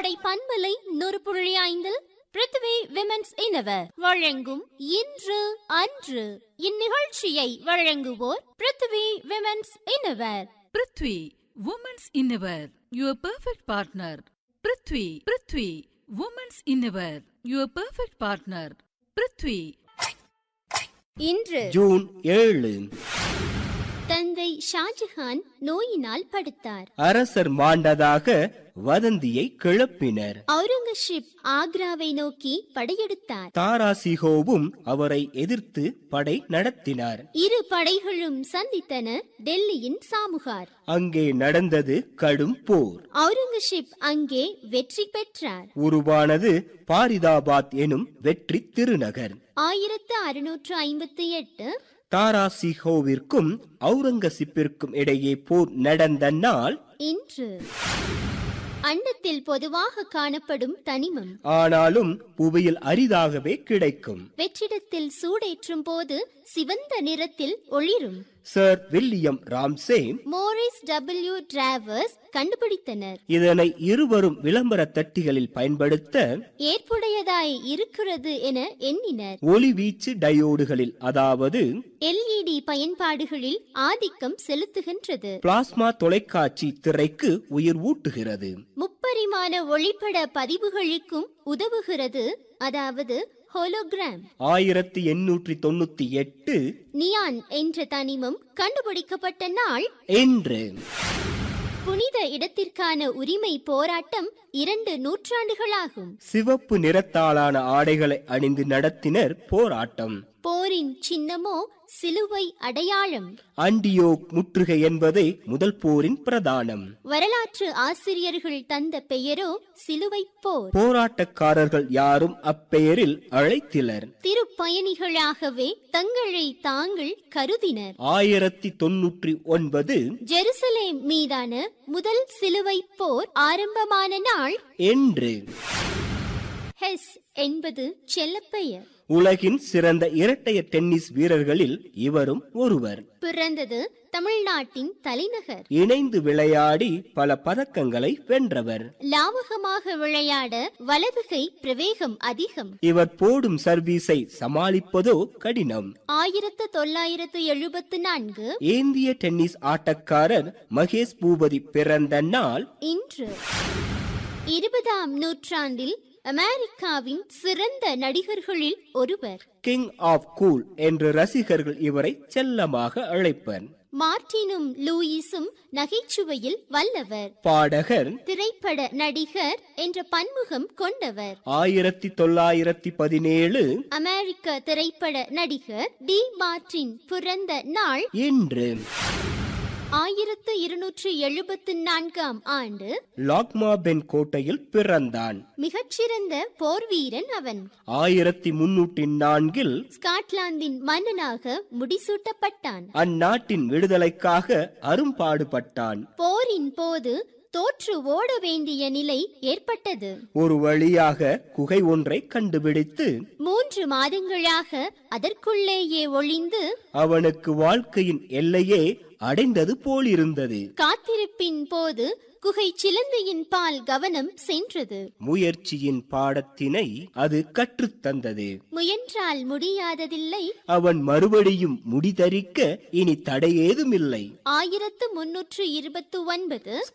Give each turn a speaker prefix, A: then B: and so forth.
A: கோடை பண்பலை நூறு புள்ளி ஐந்தில் பிருத்வி விமென்ஸ் இனவர் வழங்கும் இன்று அன்று இந்நிகழ்ச்சியை வழங்குவோர் Prithvi women's innerwear
B: Prithvi women's innerwear your perfect partner Prithvi Prithvi women's innerwear your perfect partner Prithvi
A: இன்று
C: ஜூன் ஏழு
A: தந்தை ஷாஜஹான் நோயினால் படுத்தார்
C: அரசர் மாண்டதாக வதந்தியை கிளப்பினர்
A: அவுரங்கசீப் ஆக்ராவை நோக்கி படையெடுத்தார்
C: தாராசிகோவும் அவரை எதிர்த்து படை நடத்தினார்
A: இரு படைகளும் சந்தித்தன டெல்லியின் சாமுகார்
C: அங்கே நடந்தது கடும் போர்
A: அவுரங்கசீப் அங்கே வெற்றி பெற்றார்
C: உருவானது பாரிதாபாத் எனும் வெற்றி திருநகர்
A: ஆயிரத்து அறுநூற்று ஐம்பத்தி எட்டு
C: தாராசிகோவிற்கும் அவுரங்கசீப்பிற்கும் இடையே போர் நடந்த நாள்
A: இன்று அண்டத்தில் பொதுவாக காணப்படும் தனிமம்
C: ஆனாலும் புவியில் அரிதாகவே கிடைக்கும்
A: வெற்றிடத்தில் சூடேற்றும் போது சிவந்த நிறத்தில் ஒளிரும்
C: Sir William Ramsay
A: Morris W Travers கண்டுபிடித்தனர்
C: இதனை இருவரும் விளம்பர தட்டிகளில் பயன்படுத்த
A: ஏற்புடையதாய் இருக்கிறது என எண்ணினர்
C: ஒளிவீச்சு டயோடுகளில் அதாவது
A: எல்இடி பயன்பாடுகளில் ஆதிக்கம் செலுத்துகின்றது
C: பிளாஸ்மா தொலைக்காட்சி திரைக்கு உயிர் ஊட்டுகிறது
A: முப்பரிமாண ஒளிப்பட பதிவுகளுக்கும் உதவுகிறது அதாவது ஹோலோகிராம்
C: ஆயிரத்தி எண்ணூற்றி தொண்ணூத்தி எட்டு
A: நியான் என்ற தனிமம் கண்டுபிடிக்கப்பட்ட நாள்
C: என்று
A: புனித இடத்திற்கான உரிமை போராட்டம் இரண்டு நூற்றாண்டுகளாகும்
C: சிவப்பு நிறத்தாலான ஆடைகளை அணிந்து நடத்தினர் போராட்டம்
A: போரின் சின்னமோ சிலுவை அடையாளம்
C: அண்டியோக் முற்றுகை என்பதே முதல் போரின் பிரதானம்
A: வரலாற்று ஆசிரியர்கள் தந்த பெயரோ சிலுவை போர்
C: போராட்டக்காரர்கள் யாரும் அப்பெயரில் அழைத்திலர்
A: திருப்பயணிகளாகவே தங்களை தாங்கள் கருதினர்
C: ஆயிரத்தி தொன்னூற்றி ஒன்பது
A: ஜெருசலேம் மீதான முதல் சிலுவை போர் ஆரம்பமான நாள்
C: என்று
A: ஹெஸ் என்பது செல்லப்பெயர்
C: உலகின் சிறந்த இரட்டைய டென்னிஸ் வீரர்களில் இவரும் ஒருவர்
A: பிறந்தது தமிழ்நாட்டின் தலைநகர்
C: இணைந்து விளையாடி பல பதக்கங்களை வென்றவர்
A: லாவகமாக விளையாட வலதுகை பிரவேகம் அதிகம்
C: இவர் போடும் சர்வீஸை சமாளிப்பதோ கடினம்
A: ஆயிரத்து தொள்ளாயிரத்து எழுபத்து நான்கு
C: ஏந்திய டென்னிஸ் ஆட்டக்காரர் மகேஷ் பூபதி பிறந்த நாள்
A: இன்று இருபதாம் நூற்றாண்டில் அமெரிக்காவின் சிறந்த நடிகர்களில் ஒருவர்
C: கிங் ஆஃப் கூல் என்று ரசிகர்கள் இவரை செல்லமாக அழைப்பர்
A: மார்டினும் லூயிஸும் நகைச்சுவையில் வல்லவர்
C: பாடகர்
A: திரைப்பட நடிகர் என்ற பன்முகம் கொண்டவர்
C: ஆயிரத்தி தொள்ளாயிரத்தி பதினேழு
A: அமெரிக்க திரைப்பட நடிகர் டி மார்டின் பிறந்த நாள்
C: இன்று
A: ஆயிரத்து இருநூற்று எழுபத்து நான்காம் ஆண்டு
C: லாக்மா பென் கோட்டையில் பிறந்தான்
A: மிகச்சிறந்த போர்வீரன் அவன்
C: ஆயிரத்தி முன்னூற்றி நான்கில்
A: ஸ்காட்லாந்தின் மன்னனாக முடிசூட்டப்பட்டான்
C: அந்நாட்டின் விடுதலைக்காக அரும்பாடுபட்டான்
A: போரின் போது தோற்று ஓட வேண்டிய நிலை ஏற்பட்டது
C: ஒரு வழியாக குகை ஒன்றை கண்டுபிடித்து
A: மூன்று மாதங்களாக அதற்குள்ளேயே ஒளிந்து
C: அவனுக்கு வாழ்க்கையின் எல்லையே அடைந்தது போலிருந்தது
A: காத்திருப்பின் போது குகை சிலந்தையின் பால் கவனம் சென்றது
C: முயற்சியின் பாடத்தினை அது கற்றுத்தந்தது
A: முயன்றால் முடியாததில்லை
C: அவன் மறுபடியும் முடிதரிக்க இனி தடையேதுமில்லை
A: ஆயிரத்து முன்னூற்று இருபத்து ஒன்பது